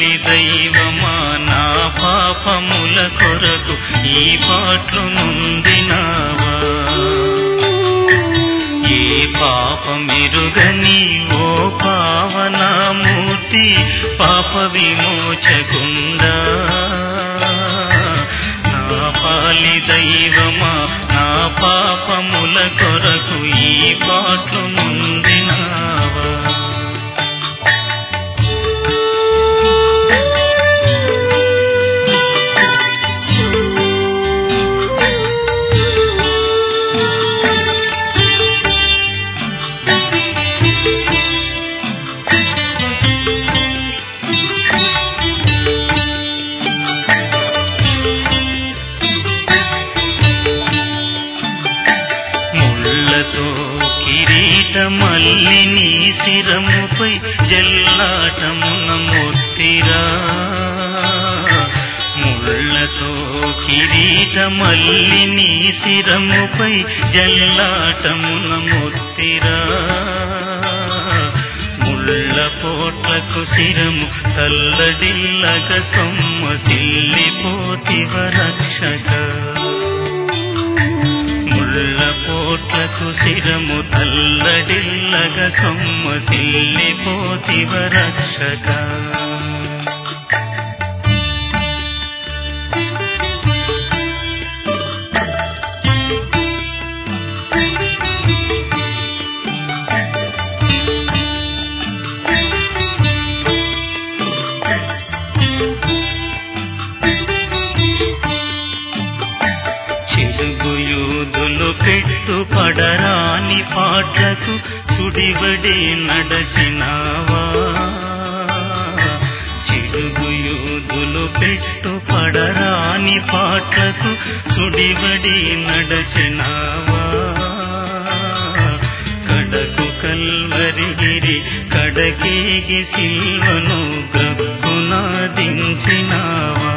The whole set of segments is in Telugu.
పాలి దైవమా నా పాపముల కొరకు ఈ పాటలు నొందినావా ఏ పాపమిరుగని ఓ పావనామూర్తి పాప విమోచకుందా నా పాలి దైవమా నా పాపముల కొరకు ఈ పాటలు నొందినావా ముళ్ళతో కిరీటమల్లి నీ శిరముపై జల్లాటమున మొత్తిరా ముళ్ళతో కిరీటమల్లి నీ శిరముపై జల్లాటమున మొత్తిరా ముళ్ళ పోట్లకు శిరము తల్లడిల్లగ సొమ్మ సిల్లిపోతివ రక్షక ముళ్ళ పోట్లకు శిరము తల్లడిల్లగ సొమ్మ సిల్లిపోతివ రక్షక చిరుగుయూదులు పెట్టు పడరాని పాటకు సుడివడి నడచినావా చిరుగుయూదులు పెట్టు పడరాని పాటకు సుడివడి నడచినావా కడకు కల్వరిగిరి కడకేగి సిల్వను గ్రక్కునాదించినావా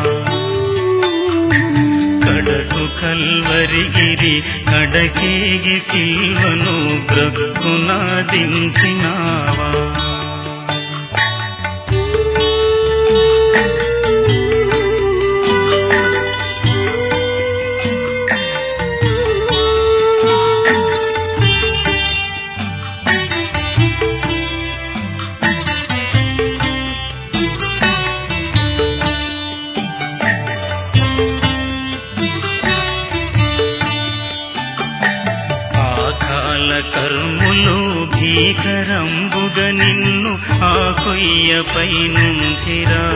కడకు కల్వరిగిరి కడకేగి సిల్వను గ్రక్కునాదించినావా ఆకాల కర్ములు భీకరంబుగ నిన్ను ఆ కొయ్యపై నుంచిరా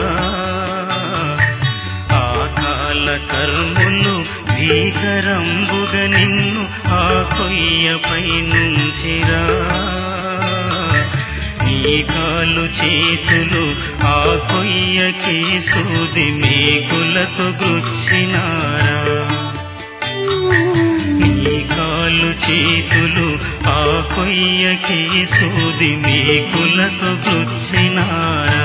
ఆకాల కర్ములు భీకరంబుగ నిన్ను ఆ కొయ్యపై నుంచిరా నీ కాలు చేతులు ఆ కొయ్యకి సూది మేకులతో గుచ్చినారా నీ కాలు చేతులు ఆ కొయ్యకి సూది మేకులతో గుచ్చినారా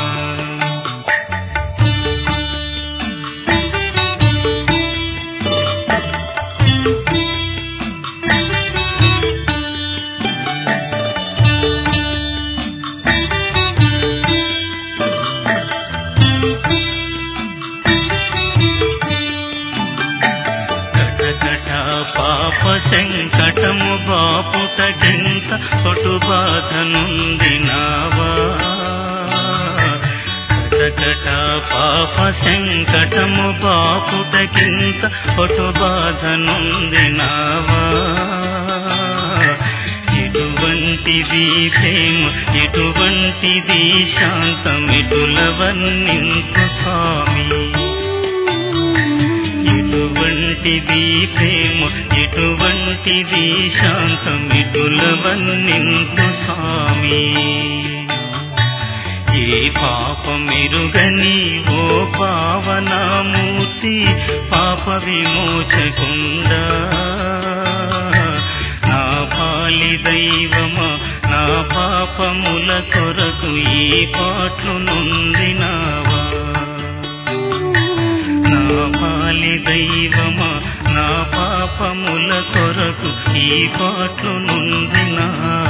కటకట పాప శంకటము బాపుటగింత పటు బాధ నుండినావా కటకట పాప శంకటము బాపుటగింత పటు బాధ నుండినావా ఇటువంటిది ప్రేమ ఇటువంటిది శాంతమిటులవన్నింతు స్వామి ఎటువంటిది ప్రేమ ఎటువంటిది శాంతమిటులవన్నింతు స్వామి ఏ పాపమిరుగని ఓ పావనామూర్తి పాప విమోచకుండా నా పాలి దైవమా నా పాపముల కొరకు ఈ పాటలు నొందినావా నా పాలి దైవమా నా పాపముల కొరకు ఈ పాటలు నొందినావా